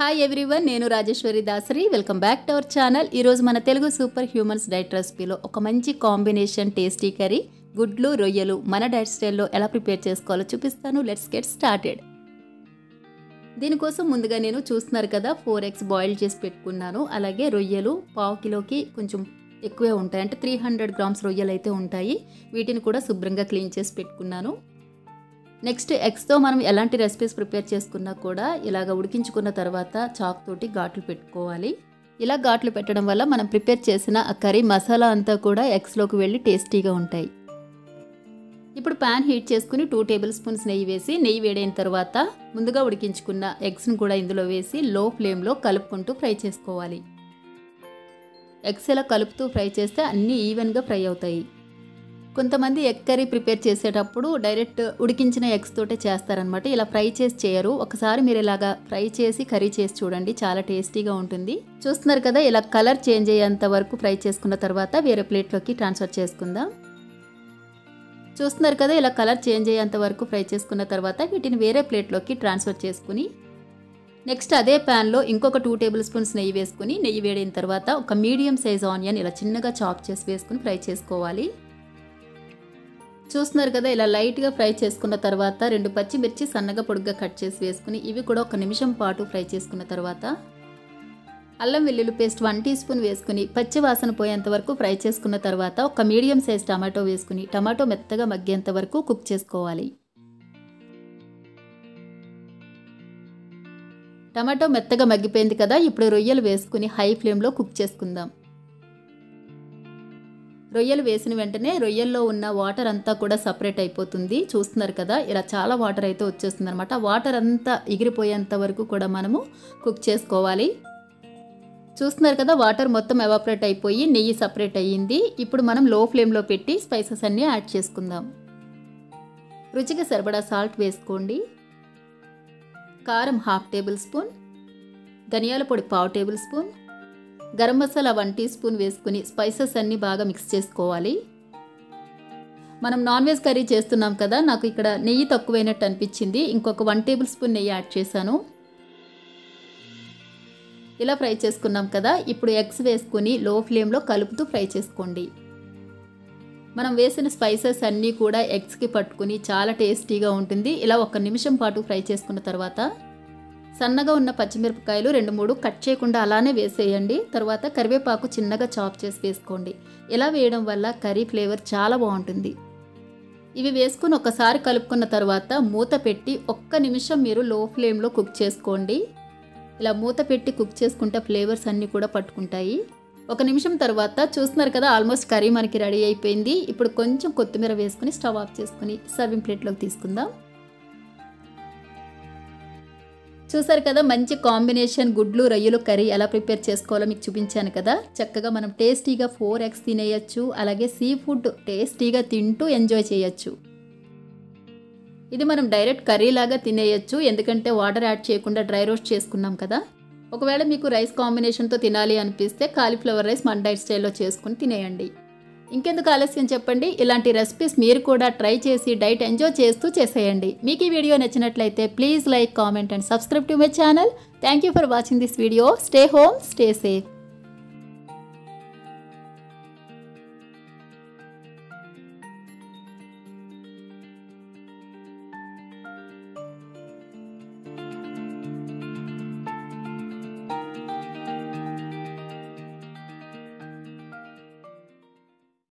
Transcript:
hi everyone నేను Rajeshwari Dasari welcome back to our channel ఈరోజు మన తెలుగు సూపర్ హ్యూమన్స్ డైట్ రెసిపీలో ఒక మంచి కాంబినేషన్ టేస్టీ కర్రీ గుడ్లు రొయ్యలు మన డైట్ స్టైల్లో ఎలా ప్రిపేర్ చేసుకోవాలో చూపిస్తాను లెట్స్ గెట్ స్టార్టెడ్ దీనికోసం ముందుగా నేను చూస్తున్నారు కదా ఫోర్ ఎగ్స్ బాయిల్ చేసి పెట్టుకున్నాను అలాగే రొయ్యలు పావు కిలోకి కొంచెం ఎక్కువే ఉంటాయి అంటే త్రీ హండ్రెడ్ గ్రామ్స్ రొయ్యలు అయితే ఉంటాయి వీటిని కూడా శుభ్రంగా క్లీన్ చేసి పెట్టుకున్నాను నెక్స్ట్ ఎగ్స్తో మనం ఎలాంటి రెసిపీస్ ప్రిపేర్ చేసుకున్నా కూడా ఇలాగ ఉడికించుకున్న తర్వాత చాక్ తోటి ఘాట్లు పెట్టుకోవాలి ఇలా ఘాట్లు పెట్టడం వల్ల మనం ప్రిపేర్ చేసిన ఆ కర్రీ మసాలా అంతా కూడా ఎగ్స్లోకి వెళ్ళి టేస్టీగా ఉంటాయి ఇప్పుడు ప్యాన్ హీట్ చేసుకుని టూ టేబుల్ స్పూన్స్ నెయ్యి వేసి నెయ్యి వేడైన తర్వాత ముందుగా ఉడికించుకున్న ఎగ్స్ని కూడా ఇందులో వేసి లో ఫ్లేమ్లో కలుపుకుంటూ ఫ్రై చేసుకోవాలి ఎగ్స్ ఇలా కలుపుతూ ఫ్రై చేస్తే అన్నీ ఈవెన్గా ఫ్రై అవుతాయి కొంతమంది ఎగ్ కర్రీ ప్రిపేర్ చేసేటప్పుడు డైరెక్ట్ ఉడికించిన ఎగ్స్ తోటే చేస్తారనమాట ఇలా ఫ్రై చేసి చేయరు ఒకసారి మీరు ఇలాగా ఫ్రై చేసి కర్రీ చేసి చూడండి చాలా టేస్టీగా ఉంటుంది చూస్తున్నారు కదా ఇలా కలర్ చేంజ్ అయ్యేంత వరకు ఫ్రై చేసుకున్న తర్వాత వేరే ప్లేట్లోకి ట్రాన్స్ఫర్ చేసుకుందాం చూస్తున్నారు కదా ఇలా కలర్ చేంజ్ అయ్యేంత వరకు ఫ్రై చేసుకున్న తర్వాత వీటిని వేరే ప్లేట్లోకి ట్రాన్స్ఫర్ చేసుకుని నెక్స్ట్ అదే ప్యాన్లో ఇంకొక టూ టేబుల్ స్పూన్స్ నెయ్యి వేసుకుని నెయ్యి వేడిన తర్వాత ఒక మీడియం సైజ్ ఆనియన్ ఇలా చిన్నగా చాప్ చేసి వేసుకుని ఫ్రై చేసుకోవాలి చూస్తున్నారు కదా ఇలా లైట్గా ఫ్రై చేసుకున్న తర్వాత రెండు పచ్చిమిర్చి సన్నగా పొడుగ్గా కట్ చేసి వేసుకుని ఇవి కూడా ఒక నిమిషం పాటు ఫ్రై చేసుకున్న తర్వాత అల్లం వెల్లుల్లి పేస్ట్ వన్ టీ స్పూన్ వేసుకుని పచ్చి వాసన పోయేంత వరకు ఫ్రై చేసుకున్న తర్వాత ఒక మీడియం సైజ్ టమాటో వేసుకుని టమాటో మెత్తగా మగ్గేంత వరకు కుక్ చేసుకోవాలి టమాటో మెత్తగా మగ్గిపోయింది కదా ఇప్పుడు రొయ్యలు వేసుకుని హై ఫ్లేమ్లో కుక్ చేసుకుందాం రొయ్యలు వేసిన వెంటనే రొయ్యల్లో ఉన్న వాటర్ అంతా కూడా సపరేట్ అయిపోతుంది చూస్తున్నారు కదా ఇలా చాలా వాటర్ అయితే వచ్చేస్తుంది అనమాట వాటర్ అంతా ఎగిరిపోయేంత వరకు కూడా మనము కుక్ చేసుకోవాలి చూస్తున్నారు కదా వాటర్ మొత్తం ఎవాపరేట్ అయిపోయి నెయ్యి సపరేట్ అయ్యింది ఇప్పుడు మనం లో ఫ్లేమ్లో పెట్టి స్పైసెస్ అన్నీ యాడ్ చేసుకుందాం రుచికి సరిపడా సాల్ట్ వేసుకోండి కారం హాఫ్ టేబుల్ స్పూన్ ధనియాల పొడి పావు tablespoon garam masala one teaspoon వేసుకుని స్పైసెస్ అన్నీ బాగా మిక్స్ చేసుకోవాలి మనం నాన్ వెజ్ కర్రీ చేస్తున్నాం కదా నాకు ఇక్కడ నెయ్యి తక్కువైనట్టు అనిపించింది ఇంకొక వన్ టేబుల్ స్పూన్ నెయ్యి యాడ్ చేశాను ఇలా ఫ్రై చేసుకున్నాం కదా ఇప్పుడు ఎగ్స్ వేసుకుని లో ఫ్లేమ్లో కలుపుతూ ఫ్రై చేసుకోండి మనం వేసిన స్పైసెస్ అన్నీ కూడా ఎగ్స్కి పట్టుకుని చాలా టేస్టీగా ఉంటుంది ఇలా ఒక నిమిషం పాటు ఫ్రై చేసుకున్న తర్వాత సన్నగా ఉన్న పచ్చిమిరపకాయలు రెండు మూడు కట్ చేయకుండా అలానే వేసేయండి తర్వాత కరివేపాకు చిన్నగా చాప్ చేసి వేసుకోండి ఇలా వేయడం వల్ల కర్రీ ఫ్లేవర్ చాలా బాగుంటుంది ఇవి వేసుకుని ఒకసారి కలుపుకున్న తర్వాత మూత పెట్టి ఒక్క నిమిషం మీరు లో ఫ్లేమ్లో కుక్ చేసుకోండి ఇలా మూత పెట్టి కుక్ చేసుకుంటే ఫ్లేవర్స్ అన్నీ కూడా పట్టుకుంటాయి ఒక నిమిషం తర్వాత చూస్తున్నారు కదా ఆల్మోస్ట్ కర్రీ మనకి రెడీ అయిపోయింది ఇప్పుడు కొంచెం కొత్తిమీర వేసుకుని స్టవ్ ఆఫ్ చేసుకుని సర్వింగ్ ప్లేట్లోకి తీసుకుందాం చూసారు కదా మంచి కాంబినేషన్ గుడ్లు రొయ్యలు కర్రీ ఎలా ప్రిపేర్ చేసుకోవాలో మీకు చూపించాను కదా చక్కగా మనం టేస్టీగా ఫోర్ ఎగ్స్ తినేయచ్చు అలాగే సీ ఫుడ్ టేస్టీగా తింటూ ఎంజాయ్ చేయొచ్చు ఇది మనం డైరెక్ట్ కర్రీ లాగా తినేయచ్చు ఎందుకంటే వాటర్ యాడ్ చేయకుండా డ్రై రోస్ట్ చేసుకున్నాం కదా ఒకవేళ మీకు రైస్ కాంబినేషన్తో తినాలి అనిపిస్తే కాలీఫ్లవర్ రైస్ మన డైట్ స్టైల్లో చేసుకుని తినేయండి ఇంకెందుకు ఆలస్యం చెప్పండి ఇలాంటి రెసిపీస్ మీరు కూడా ట్రై చేసి డైట్ ఎంజాయ్ చేస్తూ చేసేయండి మీకు ఈ వీడియో నచ్చినట్లయితే please like comment and subscribe to my channel thank you for watching this video stay home stay safe